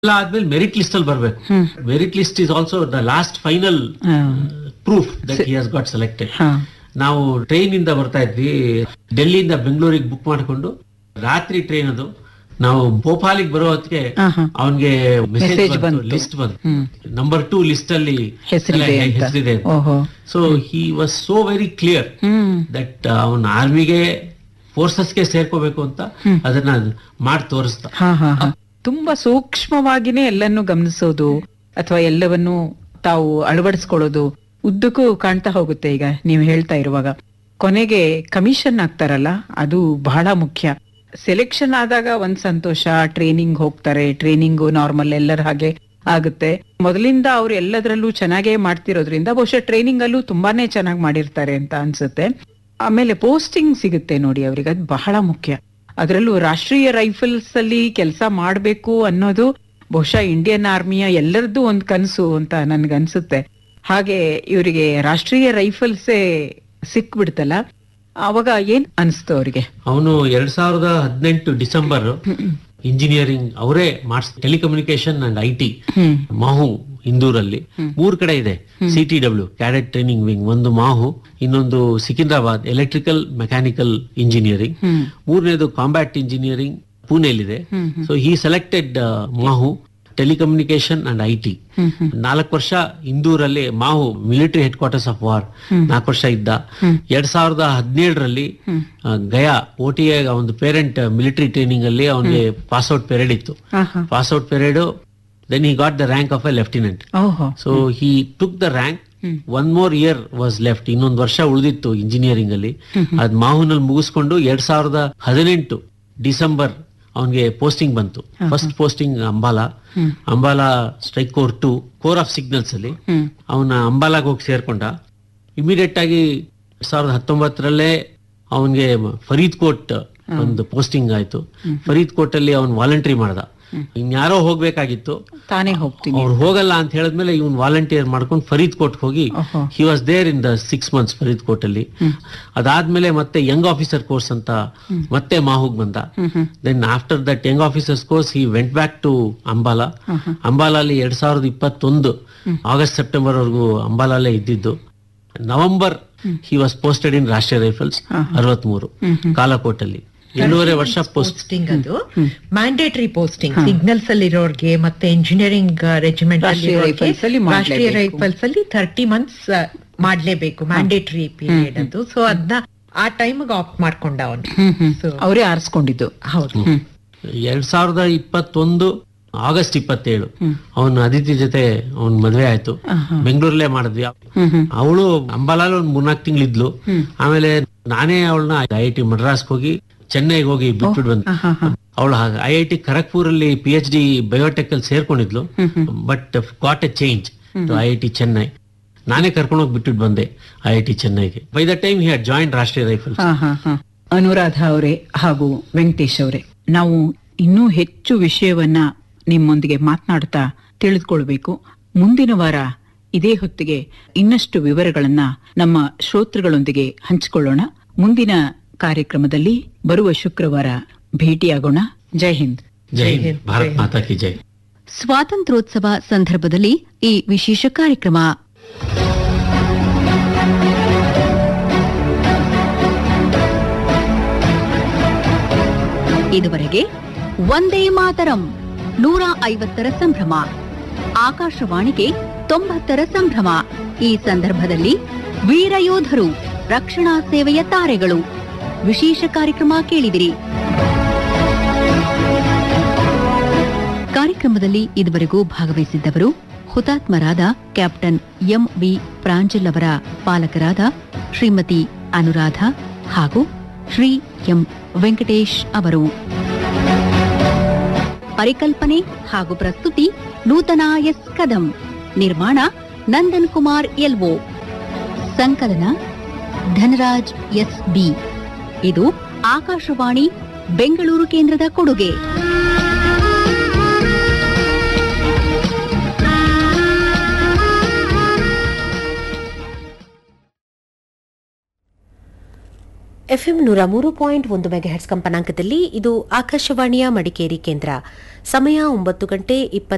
ಎಲ್ಲ ಆದ್ಮೇಲೆ merit list ಅಲ್ಲಿ ಬರ್ಬೇಕು merit list is also the last final proof that he has got selected ಹಾ ನಾವು ಟ್ರೈನ್ ಇಂದ ಬರ್ತಾ ಇದ್ವಿ ಡೆಲ್ಲಿಯಿಂದ ಬೆಂಗಳೂರಿಗೆ ಬುಕ್ ಮಾಡ್ಕೊಂಡು ರಾತ್ರಿ ಟ್ರೈನ್ ಅದು ನಾವು ಭೋಪಾಲಿಗೆ ಬರೋ ಹೊತ್ತಿಗೆ ಆಹಾ. ಅವನ್ಗೆ Message ಮೆಸೇಜ್ ಬಂತು ಬಂತು. ಲಿಸ್ಟ್ ಬಂತು ಹ್ಮ್. ನಂಬರ್ ಟೂ ಲಿಸ್ಟ್ ಅಲ್ಲಿ ಹೆಸರಿದೆ ಎಲ್ಲ ಅಂತ. ಹೆಸರಿದೆ ಓಹೋ so he was so very clear hmm that ಅವನ ಆರ್ಮಿಗೆ ಫೋರ್ಸಸ್ಗೆ ಸೇರ್ಕೋಬೇಕು ಅಂತ ಅದನ್ನ ಮಾಡಿ ತೋರಿಸ್ದ ಹಾ ಹಾ ಹಾ ತುಂಬಾ ಸೂಕ್ಷ್ಮವಾಗಿನೇ ಎಲ್ಲನ್ನು ಗಮನಿಸೋದು ಅಥವಾ ಎಲ್ಲವನ್ನು ತಾವು ಅಳವಡಿಸ್ಕೊಳ್ಳೋದು ಉದ್ದಕ್ಕೂ ಕಾಣ್ತಾ ಹೋಗುತ್ತೆ ಈಗ ನೀವು ಹೇಳ್ತಾ ಇರುವಾಗ ಕೊನೆಗೆ ಕಮಿಷನ್ ಆಗ್ತಾರಲ್ಲ ಅದು ಬಹಳ ಮುಖ್ಯ ಸೆಲೆಕ್ಷನ್ ಆದಾಗ ಒಂದ್ ಸಂತೋಷ ಟ್ರೈನಿಂಗ್ ಹೋಗ್ತಾರೆ ಟ್ರೈನಿಂಗು ನಾರ್ಮಲ್ ಎಲ್ಲರ ಹಾಗೆ ಆಗುತ್ತೆ ಮೊದಲಿಂದ ಅವ್ರು ಎಲ್ಲದರಲ್ಲೂ ಚೆನ್ನಾಗೇ ಮಾಡ್ತಿರೋದ್ರಿಂದ ಬಹುಶಃ ಟ್ರೈನಿಂಗ್ ಅಲ್ಲೂ ತುಂಬಾನೇ ಚೆನ್ನಾಗಿ ಮಾಡಿರ್ತಾರೆ ಅಂತ ಅನ್ಸುತ್ತೆ ಆಮೇಲೆ ಪೋಸ್ಟಿಂಗ್ ಸಿಗುತ್ತೆ ನೋಡಿ ಅವ್ರಿಗೆ ಅದು ಬಹಳ ಮುಖ್ಯ ಅದರಲ್ಲೂ ರಾಷ್ಟ್ರೀಯ ರೈಫಲ್ಸ್ ಅಲ್ಲಿ ಕೆಲಸ ಮಾಡಬೇಕು ಅನ್ನೋದು ಬಹುಶಃ ಇಂಡಿಯನ್ ಆರ್ಮಿಯ ಎಲ್ಲರದ್ದು ಒಂದು ಕನಸು ಅಂತ ನನ್ಗನ್ಸುತ್ತೆ ಹಾಗೆ ಇವರಿಗೆ ರಾಷ್ಟ್ರೀಯ ರೈಫಲ್ಸೇ ಸಿಕ್ಬಿಡ್ತಲ್ಲ ಅವಾಗ ಏನ್ ಅನಿಸ್ತು ಅವರಿಗೆ ಅವನು ಎರಡ್ ಸಾವಿರದ ಹದಿನೆಂಟು ಡಿಸೆಂಬರ್ ಇಂಜಿನಿಯರಿಂಗ್ ಅವರೇ ಮಾಡಿಸ್ telecommunication and I T hmm Mhow ಇಂದೂರಲ್ಲಿ ಮೂರ್ ಕಡೆ ಇದೆ C T W cadet training wing ಒಂದು ಮಾಹು ಇನ್ನೊಂದು Secunderabad electrical mechanical engineering hmm ಮೂರನೇದು ಕಾಂಬ್ಯಾಟ್ ಇಂಜಿನಿಯರಿಂಗ್ ಪುಣೆಲಿದೆ hmm so he selected Mhow telecommunication and I T hmm hmm ನಾಲ್ಕು ವರ್ಷ ಇಂದೂರಲ್ಲಿ Mhow military headquarters of war ನಾಲ್ಕು ವರ್ಷ ಇದ್ದ ಎರಡ್ ಸಾವಿರದ ಹದಿನೇಳರಲ್ಲಿ ಗಯಾ ಓಟಿ ಒಂದು ಪೇರೆಂಟ್ ಮಿಲಿಟರಿ ಟ್ರೈನಿಂಗ್ ಅಲ್ಲಿ ಅವನಿಗೆ ಪಾಸ್ಔಟ್ ಪೆರೇಡ್ ಇತ್ತು ಆಹಾ. Pass out parade then he got the rank of a lieutenant ಓಹೋ so he took the rank one more year was left ಇನ್ನೊಂದು ವರ್ಷ ಉಳಿದಿತ್ತು ಇಂಜಿನಿಯರಿಂಗ್ ಅಲ್ಲಿ ಅದ್ ಮಾಹುನಲ್ಲಿ ಮುಗಿಸ್ಕೊಂಡು ಎರಡ್ ಸಾವಿರದ ಹದಿನೆಂಟು ಡಿಸೆಂಬರ್ ಅವನಿಗೆ ಪೋಸ್ಟಿಂಗ್ ಬಂತು first posting Ambala Ambala strike corps two corps of signals ಅಲ್ಲಿ ಹ್ಮ್ ಅವನ ಅಂಬಾಲಾಗ್ ಹೋಗಿ ಸೇರ್ಕೊಂಡ ಇಮಿಡಿಯೇಟ್ ಆಗಿ ಎರಡ್ ಸಾವಿರದ ಹತ್ತೊಂಬತ್ತರಲ್ಲೇ ಅವನಿಗೆ ಫರೀದ್ ಕೋಟ್ ಒಂದು ಪೋಸ್ಟಿಂಗ್ ಆಯ್ತು ಫರೀದ್ ಕೋಟ್ ಅಲ್ಲಿ ಅವನ್ ವಾಲಂಟ್ರಿ ಮಾಡ್ದ ಇನ್ಯಾರೋ ಹೋಗ್ಬೇಕಾಗಿತ್ತು ತಾನೇ ಹೋಗ್ತೀನಿ ಅವ್ರು ಹೋಗಲ್ಲ ಅಂತ ಹೇಳಿದ್ಮೇಲೆ ಇವನ್ ವಾಲಂಟಿಯರ್ ಮಾಡ್ಕೊಂಡು ಫರೀದ್ ಕೋಟ್ ಹೋಗಿ ಓಹೋ. He was there in the six months Faridkot ಅಲ್ಲಿ ಅದಾದ್ಮೇಲೆ ಮತ್ತೆ ಯಂಗ್ ಆಫೀಸರ್ ಕೋರ್ಸ್ ಅಂತ ಮತ್ತೆ ಮಾಹುಗ್ ಬಂದ then after that young officers course he went back to Ambala ಅಂಬಾಲಾಲಿ ಎರಡ್ ಸಾವಿರದ ಇಪ್ಪತ್ತೊಂದು ಆಗಸ್ಟ್ ಸೆಪ್ಟೆಂಬರ್ ವರೆಗೂ ಅಂಬಾಲಾಲೇ ಇದ್ದಿದ್ದು November he was posted in Rashtriya Rifles ಅರವತ್ಮೂರು ಕಾಲಕೋಟ್ ಅಲ್ಲಿ ಎರಡೂವರೆ ವರ್ಷ ಪೋಸ್ಟ್ ಪೋಸ್ಟಿಂಗ್ ಅದು ಮ್ಯಾಂಡೇಟರಿ ಪೋಸ್ಟಿಂಗ್ ಸಿಗ್ನಲ್ಸ್ ಅಲ್ಲಿ ಇರೋರ್ಗೆ ಮತ್ತೆ ಇಂಜಿನಿಯರಿಂಗ್ ರೆಜಿಮೆಂಟ್ ಅಲ್ಲಿ ರಾಷ್ಟ್ರೀಯ ಇರೋರ್ಗೆ rifles ಅಲ್ಲಿ ರಾಷ್ಟ್ರೀಯ ಮಾಡ್ಲೇಬೇಕು. ರೈಫಲ್ಸ್ ಅಲ್ಲಿ ಥರ್ಟಿ ಮಂತ್ಸ್ ಮಾಡ್ಲೇಬೇಕು ಮ್ಯಾಂಡೇಟರಿ ಪೀರಿಯಡ್ ಅದು ಸೊ ಅದನ್ನ ಆ ಟೈಮ್ಗೆ ಆಫ್ ಮಾಡ್ಕೊಂಡ ಅವನು ಹ್ಮ್ ಹ್ಮ್ So, ಅವರೇ ಆರಿಸ್ಕೊಂಡಿದ್ದು ಹೌದು ಎರಡ್ ಸಾವಿರದ ಇಪ್ಪತ್ತೊಂದು ಆಗಸ್ಟ್ ಇಪ್ಪತ್ತೇಳು ಅವನು ಅದಿತಿ ಜೊತೆ ಅವನ್ ಮದ್ವೆ ಆಯ್ತು ಬೆಂಗಳೂರಲ್ಲೇ ಮಾಡಿದ್ವಿ ಹ್ಮ್ ಹ್ಮ್ ಅವಳು ಅಂಬಾಲಾಲ್ ಒಂದ್ ಮೂರ್ನಾಲ್ಕು ತಿಂಗಳಿದ್ಲು ಆಮೇಲೆ ನಾನೇ ಅವಳನ್ನ ಐ ಐ ಟಿ ಮಡ್ರಾಸ್ ಹೋಗಿ ಚೆನ್ನೈಗೆ ಹೋಗಿ ಬಿಟ್ಬಿಟ್ಟು ಬಂದ ಹಾ ಹಾ ಅವಳು ಐ ಐ ಟಿ ಖರಗ್ಪುರ್ ಅಲ್ಲಿ ಪಿ ಎಚ್ ಡಿ ಬಯೋಟೆಕ್ ಅಲ್ಲಿ ಸೇರ್ಕೊಂಡಿದ್ಲು but got a change to I I T Chennai ನಾನೇ ಕರ್ಕೊಂಡು ಹೋಗಿ ಬಿಟ್ಬಿಟ್ಟು ಬಂದೆ ಐ ಐ ಟಿ ಚೆನ್ನೈಗೆ by the time he had joined Rashtriya Rifles ಹಾ ಹಾ ಹಾ ಅನುರಾಧ ಅವರೇ ಹಾಗೂ ವೆಂಕಟೇಶ್ ಅವರೇ ನಾವು ಇನ್ನೂ ಹೆಚ್ಚು ವಿಷಯವನ್ನ ನಿಮ್ಮೊಂದಿಗೆ ಮಾತನಾಡ್ತಾ ತಿಳಿದುಕೊಳ್ಬೇಕು ಮುಂದಿನ ವಾರ ಇದೇ ಹೊತ್ತಿಗೆ ಇನ್ನಷ್ಟು ವಿವರಗಳನ್ನ ನಮ್ಮ ಶ್ರೋತೃಗಳೊಂದಿಗೆ ಹಂಚಿಕೊಳ್ಳೋಣ ಮುಂದಿನ ಕಾರ್ಯಕ್ರಮದಲ್ಲಿ ಬರುವ ಶುಕ್ರವಾರ ಭೇಟಿಯಾಗೋಣ ಜೈ ಹಿಂದ್ ಜೈ ಹಿಂದ್ ಭಾರತ್ ಮಾತಾ ಕಿ ಜೈ ಸ್ವಾತಂತ್ರ್ಯೋತ್ಸವ ಸಂದರ್ಭದಲ್ಲಿ ಈ ವಿಶೇಷ ಕಾರ್ಯಕ್ರಮ ಇದುವರೆಗೆ ಒಂದೇ ಮಾತರಂ ನೂರ ಐವತ್ತರ ಸಂಭ್ರಮ ಆಕಾಶವಾಣಿಗೆ ತೊಂಬತ್ತರ ಸಂಭ್ರಮ ಈ ಸಂದರ್ಭದಲ್ಲಿ ವೀರಯೋಧರು ರಕ್ಷಣಾ ಸೇವೆಯ ತಾರೆಗಳು ವಿಶೇಷ ಕಾರ್ಯಕ್ರಮ ಕೇಳಿದಿರಿ ಕಾರ್ಯಕ್ರಮದಲ್ಲಿ ಇದುವರೆಗೂ ಭಾಗವಹಿಸಿದ್ದವರು ಹುತಾತ್ಮರಾದ ಕ್ಯಾಪ್ಟನ್ ಎಂ ವಿ ಪ್ರಾಂಜಲ್ ಅವರ ಪಾಲಕರಾದ ಶ್ರೀಮತಿ ಅನುರಾಧ ಹಾಗೂ ಶ್ರೀ ಎಂ ವೆಂಕಟೇಶ್ ಅವರು ಪರಿಕಲ್ಪನೆ ಹಾಗೂ ಪ್ರಸ್ತುತಿ ನೂತನ ಎಸ್ ಕದಂ ನಿರ್ಮಾಣ ನಂದನ್ ಕುಮಾರ್ ಎಲ್ಒ ಸಂಕಲನ ಧನರಾಜ್ ಎಸ್ ಬಿ ಇದು ಆಕಾಶವಾಣಿ ಬೆಂಗಳೂರು ಕೇಂದ್ರದ ಕೊಡುಗೆ ಎಫ್ಎಂ ನೂರ ಮೂರು ಪಾಯಿಂಟ್ ಒಂದು ಮೆಗಾಹೆಟ್ಸ್ ಕಂಪನಾಂಕದಲ್ಲಿ ಇದು ಆಕಾಶವಾಣಿಯ ಮಡಿಕೇರಿ ಕೇಂದ್ರ ಸಮಯ ಒಂಬತ್ತು ಗಂಟೆ ಇಪ್ಪತ್ತು